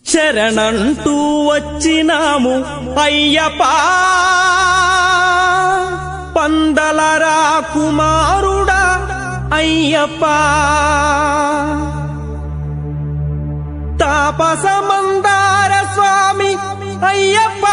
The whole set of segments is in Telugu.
శరణంటూ వచ్చినాము అయ్యప్పా పందల రాకుమారుడా అయ్యప్పా తాపసమందార స్వామి అయ్యప్పా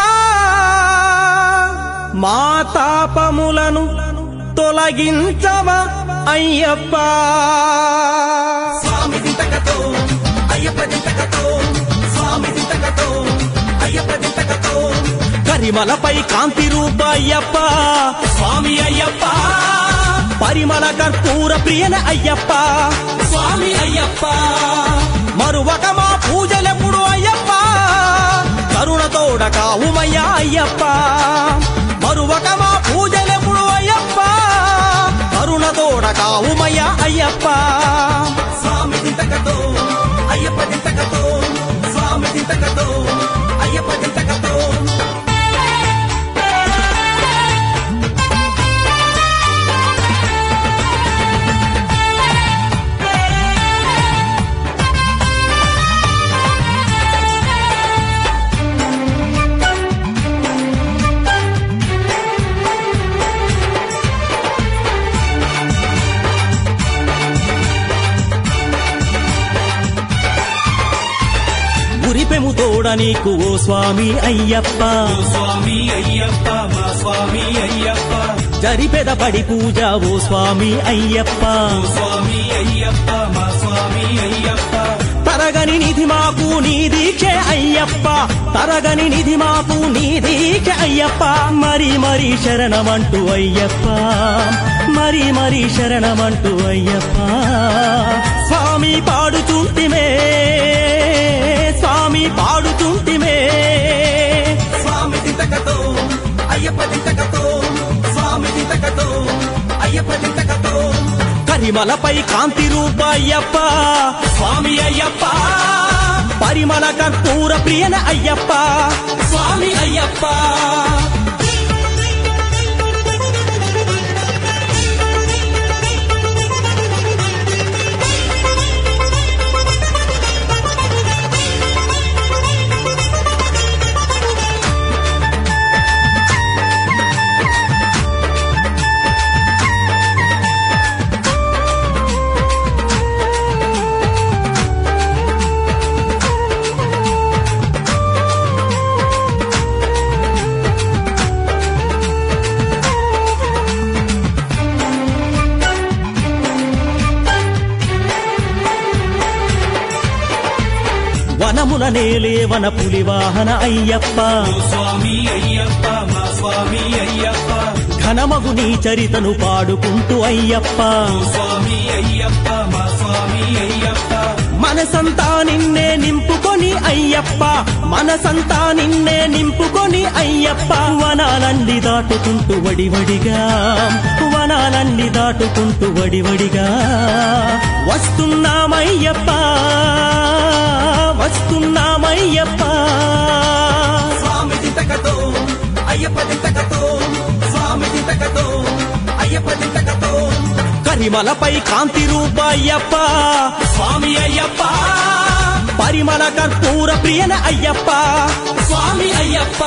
మా తాపములను తొలగించవ అయ్యప్పా స్వామి దింతకతో అయ్యప్ప దింతకతో స్వామి దింతకతో అయ్యప్ప దింతకతో కరిమలపై కాంతి రూప అయ్యప్ప స్వామి అయ్యప్ప పరిమళ కర్పూర ప్రియన అయ్యప్ప స్వామి అయ్యప్ప మరువక మా పూజలెప్పుడు అయ్యప్ప కరుణతోడ కావుమయ్యా అయ్యప్ప మరువక మా పూజలెప్పుడు అయ్యప్ప కరుణతోడ కావుమయ్యా అయ్యప్ప స్వామి దింతకతో అయ్యప్ప దింతకతో స్వామి దింతకతో అయ్యప్ప దింతకతో ఉరిపెము తోడ నీకు ఓ స్వామి అయ్యప్ప స్వామి అయ్యప్ప మా స్వామి అయ్యప్ప జరిపెద పడి పూజ ఓ స్వామి అయ్యప్ప స్వామి అయ్యప్ప మా స్వామి అయ్యప్ప తరగని నిధి మాకు నీ దీక్షే అయ్యప్ప తరగని నిధి మాకు నీ దీక్ష అయ్యప్ప మరి మరి శరణమంటూ అయ్యప్ప మరి మరి శరణమంటూ అయ్యప్ప స్వామి పాడుచుంటిమే స్వామి పాడుచుంటిమే స్వామి దింతకతో అయ్యప్ప దింతకతో స్వామి దింతకతో అయ్యప్ప దింతకతో కరిమలపై కాంతి రూప అయ్యప్ప స్వామి అయ్యప్ప పరిమళ కర్పూర ప్రియన అయ్యప్ప స్వామి అయ్యప్ప వనముల నేలే వన పులి వాహన అయ్యప్ప స్వామి అయ్యప్ప మా స్వామి అయ్యప్ప ఘనమగు నీ చరితను పాడుకుంటూ అయ్యప్ప స్వామి అయ్యప్ప మా స్వామి అయ్యప్ప మనసంతా నిన్నే నింపుకొని అయ్యప్ప మనసంతా నిన్నే నింపుకొని అయ్యప్ప వనాలన్నీ దాటుకుంటూ వడివడిగా వనాలన్నీ దాటుకుంటూ వడివడిగా వస్తున్నామయ్యప్ప వస్తున్నామయ్యప్ప స్వామి దింతకతో అయ్యప్ప దింతకతో స్వామి దింతకతో అయ్యప్ప దింతకతో కరిమలపై కాంతి రూప అయ్యప్ప స్వామి అయ్యప్ప పరిమళ కర్పూర ప్రియన అయ్యప్ప స్వామి అయ్యప్ప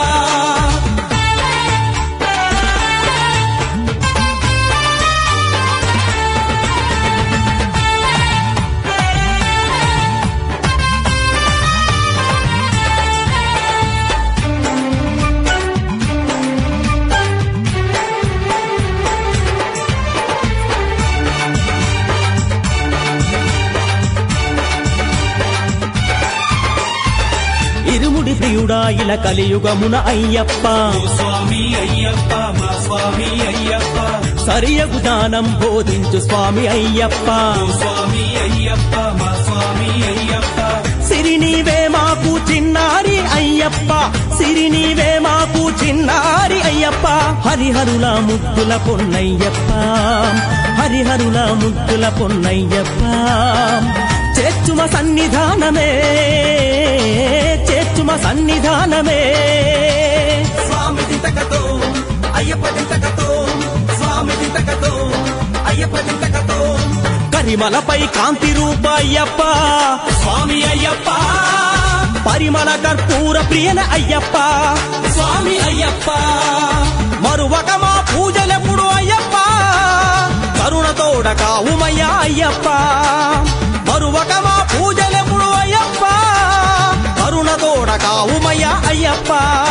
ఇరుముడి ప్రియుడా ఇలా కలియుగమున అయ్యప్ప స్వామి అయ్యప్ప మా స్వామి అయ్యప్ప సరియగు దానం బోధించు స్వామి అయ్యప్ప స్వామి అయ్యప్ప మా స్వామి అయ్యప్ప సిరి నీవే మాకు చిన్నారి అయ్యప్ప సిరి నీవే మాకు చిన్నారి అయ్యప్ప హరిహరుల ముద్దుల పొన్నయ్యప్ప హరిహరుల ముద్దుల పొన్నయ్యప్ప చేర్చుమ సన్నిధానమే చేర్చుమ సన్నిధానమే స్వామి దింతకతో అయ్యప్ప దింతకతో స్వామి దింతకతో అయ్యప్ప దింతకతో కరిమలపై కాంతి రూప అయ్యప్ప స్వామి అయ్యప్ప పరిమళ కర్పూర ప్రియన అయ్యప్ప స్వామి అయ్యప్ప మరువక మా పూజలెప్పుడు అయ్యప్ప కరుణతోడ కావుమయ్యా అయ్యప్ప మరువక మా పూజలెప్పుడు అయ్యప్ప కరుణతోడ కావుమయ్యా అయ్యప్ప